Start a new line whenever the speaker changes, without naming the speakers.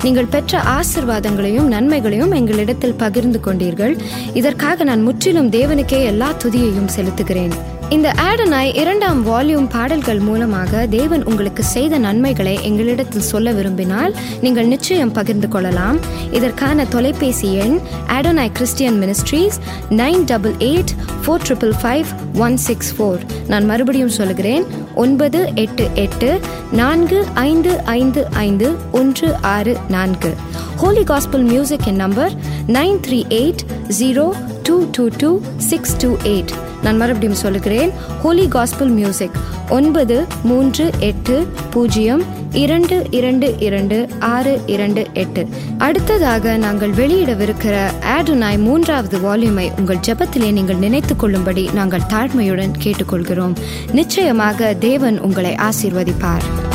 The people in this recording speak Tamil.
நீங்கள் பெற்ற ஆசிர்வாதங்களையும் நன்மைகளையும் எங்களிடத்தில் பகிர்ந்து கொண்டீர்கள் இதற்காக நான் முற்றிலும் தேவனுக்கே எல்லா துதியையும் செலுத்துகிறேன் இந்த ஆடனாய் இரண்டாம் வால்யூம் பாடல்கள் மூலமாக தேவன் உங்களுக்கு செய்த நன்மைகளை எங்களிடத்தில் சொல்ல விரும்பினால் நீங்கள் நிச்சயம் பகிர்ந்து கொள்ளலாம் இதற்கான தொலைபேசி எண் Adonai Christian ministries nine double eight four triple five one six four நான் மறுபடியும் சொல்கிறேன் ஒன்பது எட்டு எட்டு நான்கு ஐந்து ஐந்து ஐந்து ஒன்று ஆறு நான்கு ஹோலி காஸ்பிள் மியூசிக் என் number nine three eight zero two two two six two eight நான் மறுபடியும் சொல்லுகிறேன் ஹோலி காஸ்பிள் மியூசிக் ஒன்பது மூன்று எட்டு பூஜ்ஜியம் இரண்டு இரண்டு இரண்டு ஆறு இரண்டு எட்டு அடுத்ததாக நாங்கள் வெளியிடவிருக்கிற ஆடுனாய் மூன்றாவது வால்யூமை உங்கள் ஜெபத்திலே நீங்கள் நினைத்துக் கொள்ளும்படி நாங்கள் தாழ்மையுடன் கேட்டுக்கொள்கிறோம் நிச்சயமாக தேவன் உங்களை ஆசீர்வதிப்பார்